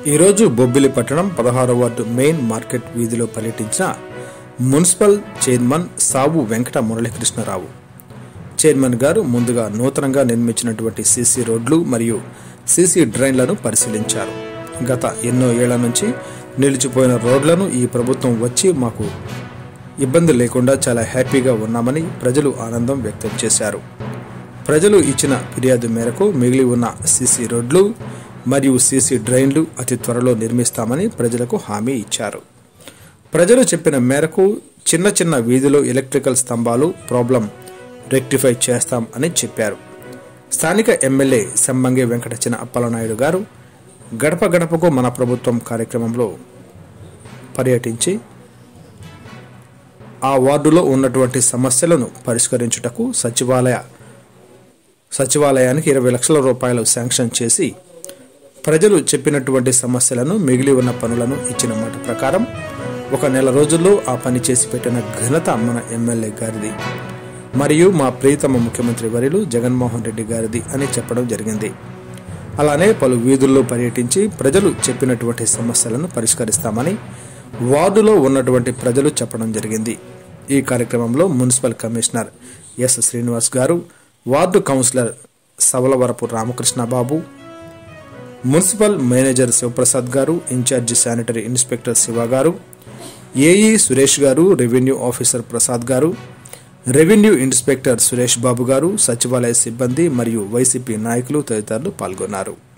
ఈరోజు బొబ్బిలి పట్టణం పదహారవ వార్డు మెయిన్ మార్కెట్ వీధిలో పర్యటించిన మున్సిపల్ చైర్మన్ సావు వెంకట మురళీకృష్ణరావు చైర్మన్ గారు ముందుగా నూతనంగా నిర్మించినటువంటి సీసీ రోడ్లు మరియు సీసీ డ్రైన్లను పరిశీలించారు గత ఎన్నో ఏళ్ల నుంచి నిలిచిపోయిన రోడ్లను ఈ ప్రభుత్వం వచ్చి మాకు ఇబ్బంది లేకుండా చాలా హ్యాపీగా ఉన్నామని ప్రజలు ఆనందం వ్యక్తం చేశారు ప్రజలు ఇచ్చిన ఫిర్యాదు మేరకు మిగిలి ఉన్న సీసీ రోడ్లు మరియు సీసీ డ్రైన్లు అతి త్వరలో నిర్మిస్తామని ప్రజలకు హామీ ఇచ్చారు ప్రజలు చెప్పిన మేరకు చిన్న చిన్న వీధిలో ఎలక్ట్రికల్ స్తంభాలు ప్రాబ్లం రెక్టిఫై చేస్తాం అని చెప్పారు స్థానిక ఎమ్మెల్యే సెమ్మంగి వెంకటచిన అప్పలనాయుడు గారు గడప గడపకు మన ప్రభుత్వం కార్యక్రమంలో పర్యటించి ఆ వార్డులో ఉన్నటువంటి సమస్యలను పరిష్కరించుటకు సచివాలయ సచివాలయానికి ఇరవై లక్షల రూపాయలు శాంక్షన్ చేసి ప్రజలు చెప్పినటువంటి సమస్యలను మిగిలి ఉన్న పనులను ఇచ్చిన మాట ప్రకారం ఒక నెల రోజుల్లో ఆ పని చేసి పెట్టిన ఘనత మన ఎమ్మెల్యే గారిది మరియు మా ప్రియతమ ముఖ్యమంత్రి వర్యులు జగన్మోహన్ రెడ్డి గారిది అని చెప్పడం జరిగింది అలానే పలు వీధుల్లో పర్యటించి ప్రజలు చెప్పినటువంటి సమస్యలను పరిష్కరిస్తామని వార్డులో ఉన్నటువంటి ప్రజలు చెప్పడం జరిగింది ఈ కార్యక్రమంలో municipal commissioner S Srinivas garu ward councillor Savalavarapu Ramakrishna Babu municipal manager Shivaprasad garu in charge sanitary inspector Shiva గారు ఏఈ సురేష్ గారు రెవెన్యూ ఆఫీసర్ ప్రసాద్ గారు రెవెన్యూ ఇన్స్పెక్టర్ సురేష్ బాబు గారు సచివాలయ సిబ్బంది మరియు వైసీపీ నాయకులు తదితరులు పాల్గొన్నారు